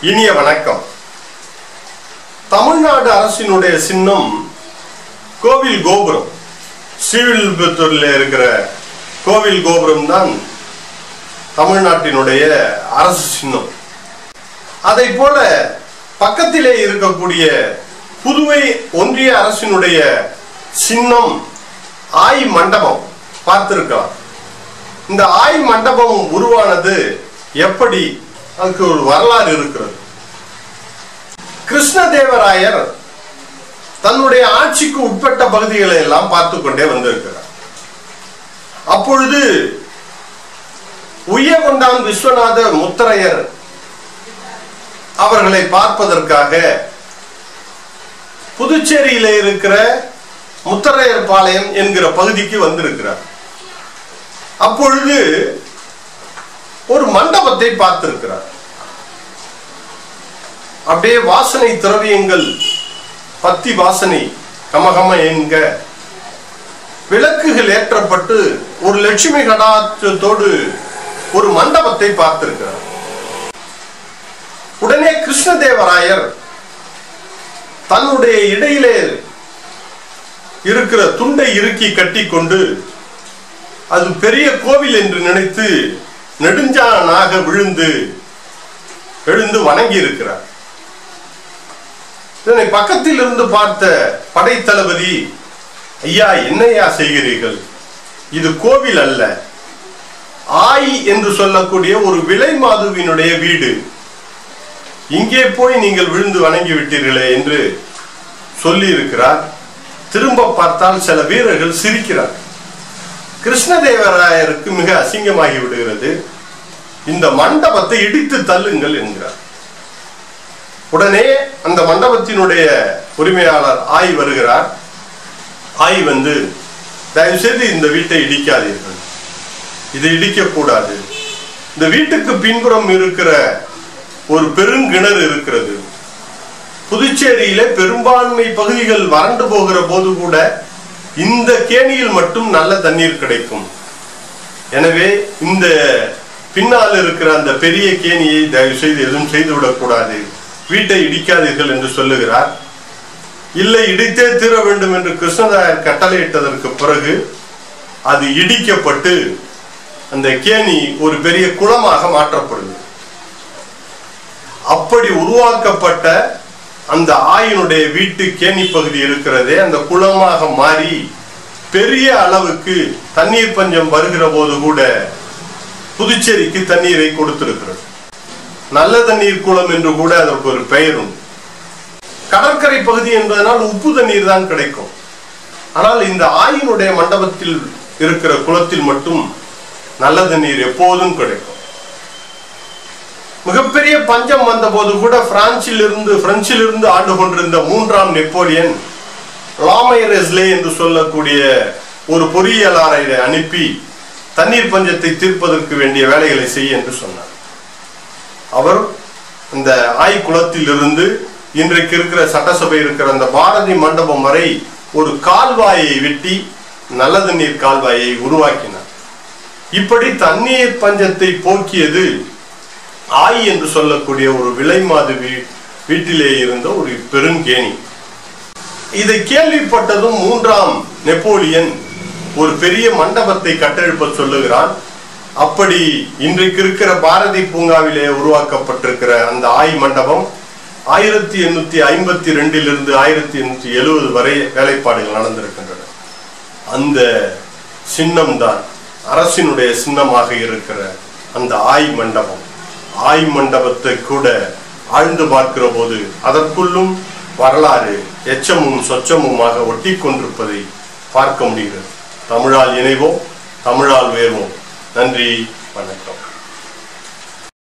இனிய வணக்கம் தமிழ்நாடு அரசினுடைய சின்னம் கோவில் கோபுரம் ஸ்ரீவில்லிபுத்தூரில் இருக்கிற கோவில் கோபுரம் தான் தமிழ்நாட்டினுடைய அரசு சின்னம் அதை போல பக்கத்திலே இருக்கக்கூடிய புதுவை ஒன்றிய அரசினுடைய சின்னம் ஆய் மண்டபம் பார்த்திருக்கலாம் இந்த ஆய் மண்டபம் உருவானது எப்படி அதுக்கு ஒரு வரலாறு இருக்கிறது கிருஷ்ணதேவராயர் தன்னுடைய ஆட்சிக்கு உட்பட்ட பகுதிகளை எல்லாம் பார்த்து கொண்டே வந்திருக்கிறார் அப்பொழுது உய்யகொண்டான் விஸ்வநாத முத்தரையர் அவர்களை பார்ப்பதற்காக புதுச்சேரியில இருக்கிற முத்தரையர் பாளையம் என்கிற பகுதிக்கு வந்திருக்கிறார் அப்பொழுது ஒரு மண்டபத்தை பார்த்திருக்கிறார் அப்படியே வாசனை திரவியங்கள் பத்தி வாசனை கமகம என்க விளக்குகள் ஏற்றப்பட்டு ஒரு லட்சுமி கடாச்சத்தோடு ஒரு மண்டபத்தை பார்த்திருக்கிறார் உடனே கிருஷ்ணதேவராயர் தன்னுடைய இடையிலே இருக்கிற துண்டை இறுக்கி கட்டிக்கொண்டு அது பெரிய கோவில் என்று நினைத்து நெடுஞ்சானாக விழுந்து எழுந்து வணங்கி இருக்கிறார் இதனை பக்கத்தில் இருந்து பார்த்த படைத்தளபதி ஐயா என்னையா செய்கிறீர்கள் இது கோவில் அல்ல ஆய் என்று சொல்லக்கூடிய ஒரு விலை மாதுவினுடைய வீடு இங்கே போய் நீங்கள் விழுந்து வணங்கி விட்டீர்களே என்று சொல்லி இருக்கிறார் திரும்ப பார்த்தால் சில வீரர்கள் சிரிக்கிறார் கிருஷ்ணதேவராயருக்கு மிக அசிங்கமாகி விடுகிறது இந்த மண்டபத்தை இடித்து தள்ளுங்கள் என்கிறார் உடனே அந்த மண்டபத்தினுடைய உரிமையாளர் ஆய் வருகிறார் ஆய் வந்து தயவு செய்து இந்த வீட்டை இடிக்காதீர்கள் இதை இடிக்க கூடாது இந்த வீட்டுக்கு பின்புறம் இருக்கிற ஒரு பெருங்கிணறு இருக்கிறது புதுச்சேரியில பெரும்பான்மை பகுதிகள் வறண்டு போகிற போது கூட இந்த கேணியில் மட்டும் நல்ல தண்ணீர் கிடைக்கும் எனவே இந்த பின்னால் இருக்கிற அந்த பெரிய கேணியை தயவு செய்து எதுவும் செய்துவிடக் கூடாது வீட்டை இடிக்காதீர்கள் என்று சொல்லுகிறார் இல்லை இடித்தே தீர வேண்டும் என்று கிருஷ்ணதாயர் கட்டளையிட்டதற்கு பிறகு அது இடிக்கப்பட்டு அந்த கேணி ஒரு பெரிய குளமாக மாற்றப்படுது அப்படி உருவாக்கப்பட்ட அந்த ஆயினுடைய வீட்டு கேணி பகுதி இருக்கிறதே அந்த குளமாக மாறி பெரிய அளவுக்கு தண்ணீர் பஞ்சம் வருகிற போது கூட புதுச்சேரிக்கு தண்ணீரை கொடுத்திருக்கிறது நல்ல தண்ணீர் குளம் என்று கூட அதற்கு ஒரு பெயர் உண்டு கடற்கரை பகுதி என்பதனால் உப்பு தண்ணீர் தான் கிடைக்கும் ஆனால் இந்த ஆயினுடைய மண்டபத்தில் இருக்கிற குளத்தில் மட்டும் நல்ல தண்ணீர் எப்போதும் கிடைக்கும் மிகப்பெரிய பஞ்சம் வந்த போது கூட பிரான்சில் இருந்து பிரெஞ்சில் இருந்து ஆண்டு கொண்டிருந்த மூன்றாம் நெப்போலியன் லாமைரஸ்லே என்று சொல்லக்கூடிய ஒரு பொறியியலாளரை அனுப்பி தண்ணீர் பஞ்சத்தை தீர்ப்பதற்கு வேண்டிய வேலைகளை செய்ய என்று சொன்னார் அவர் இந்த ஆய் குளத்தில் இருந்து இன்றைக்கு இருக்கிற சட்டசபை இருக்கிற அந்த பாரதி மண்டபம் வரை ஒரு கால்வாயை வெட்டி நல்ல தண்ணீர் கால்வாயை உருவாக்கினார் இப்படி தண்ணீர் பஞ்சத்தை போக்கியது ஆய் என்று சொல்லக்கூடிய ஒரு விலை மாது வீட்டிலே இருந்த ஒரு பெருங்கேணி இதை கேள்விப்பட்டதும் மூன்றாம் நெப்போலியன் ஒரு பெரிய மண்டபத்தை கட்டெழுப்ப சொல்லுகிறான் அப்படி இன்றைக்கு இருக்கிற பாரதி பூங்காவிலே உருவாக்கப்பட்டிருக்கிற அந்த ஆய் மண்டபம் ஆயிரத்தி எண்ணூத்தி ஐம்பத்தி ரெண்டிலிருந்து ஆயிரத்தி எண்ணூத்தி எழுபது வரை வேலைப்பாடுகள் நடந்திருக்கின்றன அந்த சின்னம் தான் அரசினுடைய சின்னமாக இருக்கிற அந்த ஆய் மண்டபம் ஆய் மண்டபத்தை கூட ஆழ்ந்து பார்க்கிற போது அதற்குள்ளும் வரலாறு எச்சமும் சொச்சமுமாக ஒட்டி கொண்டிருப்பதை பார்க்க முடிகிறது தமிழால் இணைவோம் தமிழால் வேர்வோம் நன்றி வணக்கம்